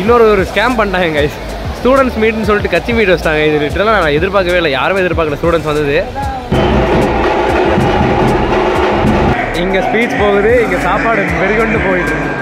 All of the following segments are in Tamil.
இன்னொரு ஒரு ஸ்கேம் பண்ணிட்டாங்க கைஸ் ஸ்டூடெண்ட்ஸ் மீட்னு சொல்லிட்டு கட்சி மீட் வச்சிட்டாங்க இது லிட்டரலாக நான் எதிர்பார்க்கவே இல்லை யாருமே எதிர்பார்க்கல ஸ்டூடெண்ட்ஸ் வந்தது இங்கே ஸ்பீச் போகுது இங்கே சாப்பாடு வெறிகொண்டு போயிட்டு இருக்கு.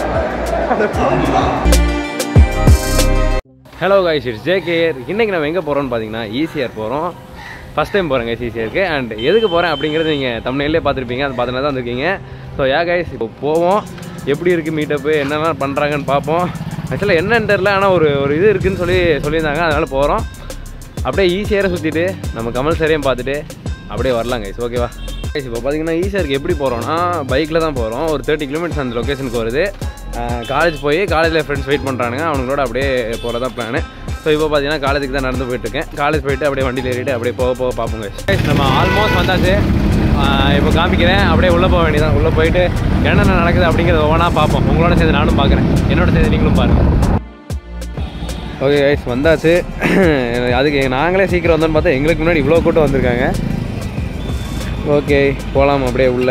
ஹலோ கைஸ் இட்ஸ் ஜேகேஆர் இன்றைக்கி நம்ம எங்கே போகிறோம்னு பார்த்தீங்கன்னா ஈசிஆர் போகிறோம் ஃபஸ்ட் டைம் போகிறேன் கைஸ் ஈசிஆருக்கு அண்ட் எதுக்கு போகிறேன் அப்படிங்கிறது நீங்கள் தமிழ்லேயே பார்த்துருப்பீங்க அது பார்த்துனா தான் வந்திருக்கீங்க ஸோ யா கைஸ் இப்போ போவோம் எப்படி இருக்குது மீட்டப்பு என்னென்ன பண்ணுறாங்கன்னு பார்ப்போம் ஆக்சுவலாக என்னன்னு தெரில ஆனால் ஒரு ஒரு இது இருக்குன்னு சொல்லி சொல்லியிருந்தாங்க அதனால் போகிறோம் அப்படியே ஈஸியாக சுற்றிட்டு நம்ம கமல் சாரையும் பார்த்துட்டு அப்படியே வரலாம் கைஸ் ஓகேவா கைஸ் இப்போ பார்த்தீங்கன்னா ஈஸியாருக்கு எப்படி போகிறோம்னா பைக்கில் தான் போகிறோம் ஒரு தேர்ட்டி கிலோமீட்டர்ஸ் அந்த லொக்கேஷனுக்கு வருது காலேஜ் போய் காலேஜில் ஃப்ரெண்ட்ஸ் வெயிட் பண்ணுறானுங்க அவங்களோட அப்படியே போகிறதா பிளானு ஸோ இப்போ பார்த்தீங்கன்னா காலேஜுக்கு தான் நடந்து போயிட்டுருக்கேன் காலேஜ் போயிட்டு அப்படியே வண்டியில் ஏறிட்டு அப்படியே போக போக பார்ப்போங்க கைஸ் நம்ம ஆல்மோஸ்ட் வந்தாச்சு ஆஹ் இப்போ காமிக்கிறேன் அப்படியே உள்ளே போக வேண்டியதான் உள்ளே போயிட்டு என்னென்ன நடக்குது அப்படிங்கிறத ஒவ்வொன்றா பார்ப்போம் உங்களோட சேர்ந்து நானும் பார்க்குறேன் என்னோட சேர்ந்து நீங்களும் பாருங்கள் ஓகே கைஸ் வந்தாச்சு அதுக்கு நாங்களே சீக்கிரம் வந்தோன்னு பார்த்தா எங்களுக்கு முன்னாடி இவ்வளோ கூட்டம் வந்திருக்காங்க ஓகே போகலாம் அப்படியே உள்ள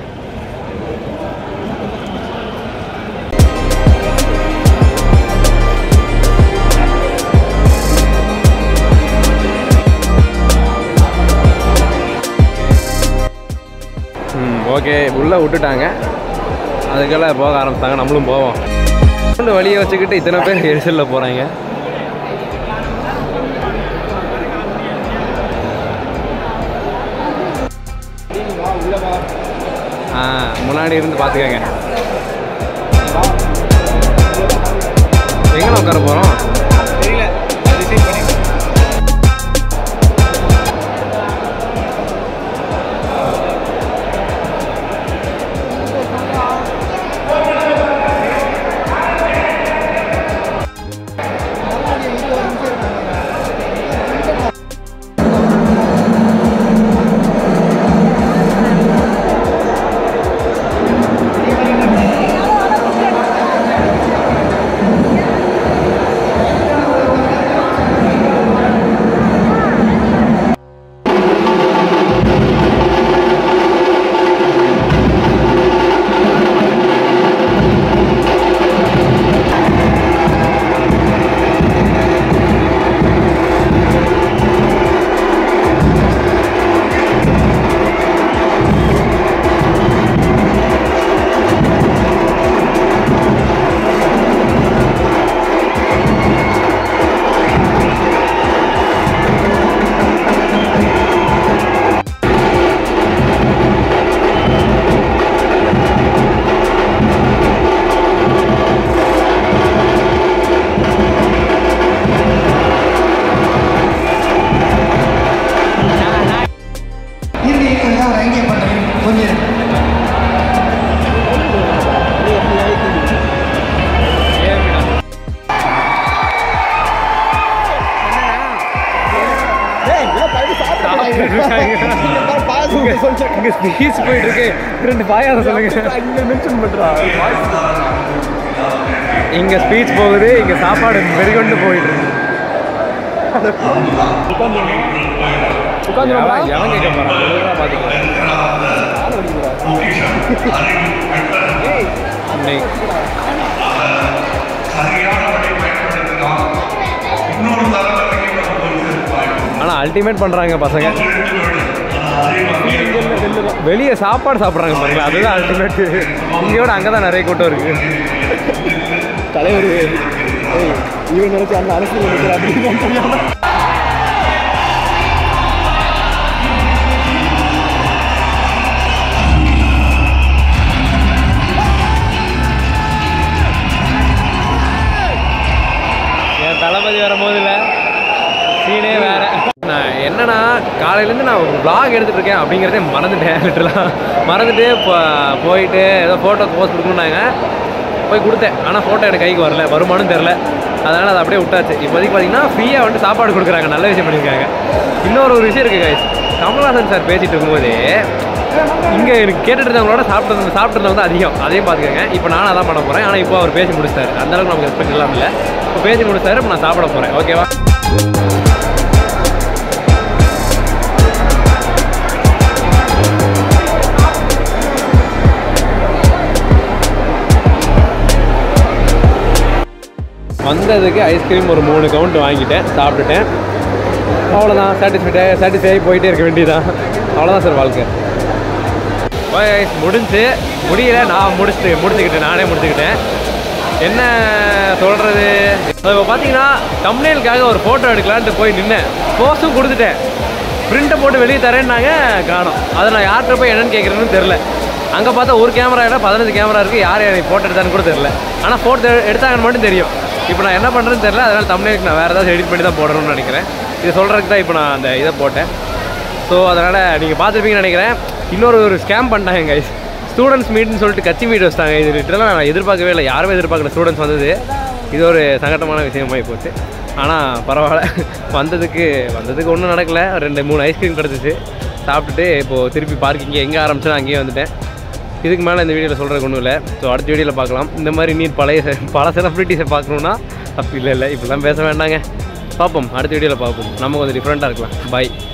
ம் ஓகே உள்ளே விட்டுட்டாங்க அதுக்கெல்லாம் போக ஆரம்பிச்சிட்டாங்க நம்மளும் போவோம் கொண்டு வழியை வச்சுக்கிட்டு இத்தனை பேர் எரிசலில் போகிறாங்க ஆ முன்னாடி இருந்து பார்த்துக்கங்க எங்கே உட்கார போகிறோம் தெரியல டிசைட் பண்ணி இறுதி கொஞ்சம் ஒரு ஐடியா பண்ணுறேன் கொஞ்சம் இங்கே ஸ்பீச் போயிட்டு இருக்கு ரெண்டு பாயாசம் சொல்லுங்க இங்கே ஸ்பீச் போகுது இங்கே சாப்பாடு வெறிகொண்டு போயிட்டு இருக்கு எவன் எவன் கேட்க போறான் ஒழுங்கா பார்த்துக்கலாம் இன்னைக்கு ஆனால் அல்டிமேட் பண்ணுறாங்க பசங்க வெளியே சாப்பாடு சாப்பிட்றாங்க பாருங்களா அதுதான் அல்டிமேட் இங்கேயோட அங்கே தான் நிறைய கூட்டம் இருக்கு தலைவர் இவன் நினைச்சு அந்த அரசியல் நினைக்கிற அப்படின்னு தெரியாம என் தளபதி வரும்போது இல்லை சீனே வேற நான் என்னன்னா காலையிலேருந்து நான் ஒரு vlog எடுத்துட்டு இருக்கேன் அப்படிங்கிறதே மறந்துட்டேன் லிட்டரலாக மறந்துட்டு இப்போ போயிட்டு ஏதோ ஃபோட்டோ போஸ்ட் கொடுக்கணுன்னாங்க போய் கொடுத்தேன் ஆனால் ஃபோட்டோ எனக்கு கைக்கு வரல வருமானம் தெரில அதனால் அதை அப்படியே விட்டாச்சு இப்போதைக்கு பார்த்தீங்கன்னா ஃப்ரீயாக வந்துட்டு சாப்பாடு கொடுக்குறாங்க நல்ல விஷயம் பண்ணியிருக்காங்க இன்னொரு ஒரு விஷயம் இருக்குது கைஸ் கமல்ஹாசன் சார் பேசிட்டு இருக்கும்போதே இங்கே எனக்கு கேட்டுட்டு இருந்தவங்களோட சாப்பிட்டு சாப்பிட்ருந்தவங்க தான் அதிகம் அதையும் பார்த்துக்கோங்க இப்போ நானும் அதான் பண்ண போகிறேன் ஆனால் இப்போ அவர் பேசி முடிச்சிட்டாரு அந்த அளவுக்கு நமக்கு ரெஸ்பெக்ட் இல்லாமல் இல்லை இப்போ பேசி முடிச்சிட்டாரு இப்போ நான் சாப்பிட போகிறேன் ஓகேவா வந்ததுக்கு ஐஸ்கிரீம் ஒரு மூணு கவுண்ட் வாங்கிட்டேன் சாப்பிட்டுட்டேன் அவ்வளோதான் சாட்டிஸ்ஃபைட் சாட்டிஸ்ஃபை ஆகி போயிட்டே இருக்க வேண்டியதான் அவ்வளோதான் சார் வாழ்க்கை Bye guys, முடிஞ்சு முடியல நான் முடிச்சுட்டு முடிச்சுக்கிட்டேன் நானே முடிச்சுக்கிட்டேன் என்ன சொல்கிறது இப்போ பார்த்தீங்கன்னா தம்னேலுக்காக ஒரு ஃபோட்டோ எடுக்கலான்ட்டு போய் நின்னேன் போஸும் கொடுத்துட்டேன் பிரிண்ட்டை போட்டு வெளியே தரேன்னாங்க காணோம் அதை நான் யார்கிட்ட போய் என்னன்னு கேட்குறேன்னு தெரில அங்கே பார்த்தா ஒரு கேமரா இல்லை பதினஞ்சு கேமரா இருக்குது யார் எனக்கு ஃபோட்டோ எடுத்தான்னு கூட தெரில ஆனால் ஃபோட்டோ எடுத்தாங்கன்னு மட்டும் தெரியும் இப்போ நான் என்ன பண்ணுறேன்னு தெரில அதனால் தமிழுக்கு நான் வேறு ஏதாவது எடிட் பண்ணி தான் போடணும்னு நினைக்கிறேன் இது சொல்கிறதுக்கு தான் இப்போ நான் அந்த இதை போட்டேன் ஸோ அதனால் நீங்கள் பார்த்துருப்பீங்கன்னு நினைக்கிறேன் இன்னொரு ஒரு ஸ்கேம் பண்ணிட்டாங்க கைஸ் ஸ்டூடெண்ட்ஸ் மீட்னு சொல்லிட்டு கட்சி மீட் வச்சிட்டாங்க இது லிட்டரலாக நான் எதிர்பார்க்கவே இல்லை யாருமே எதிர்பார்க்கல ஸ்டூடெண்ட்ஸ் வந்தது இது ஒரு சங்கட்டமான விஷயமாகி போச்சு ஆனால் பரவாயில்ல வந்ததுக்கு வந்ததுக்கு ஒன்றும் நடக்கல ரெண்டு மூணு ஐஸ்கிரீம் கிடச்சிச்சு சாப்பிட்டுட்டு இப்போது திருப்பி பார்க்கிங்க எங்கே ஆரம்பிச்சோ அங்கேயே வந்துட்டேன் இதுக்கு மேலே இந்த வீடியோவில் சொல்கிறதுக்கு ஒன்றும் இல்லை ஸோ அடுத்த வீடியோவில் பார்க்கலாம் இந்த மாதிரி நீட் பழைய செ- பல செலிப்ரிட்டிஸை பார்க்கணுன்னா தப்பு இல்லை இல்லை இப்படிலாம் பேச வேண்டாங்க பார்ப்போம் அடுத்த வீடியோவில் பார்ப்போம் நம்ம கொஞ்சம் டிஃப்ரெண்ட்டாக இருக்கலாம் பை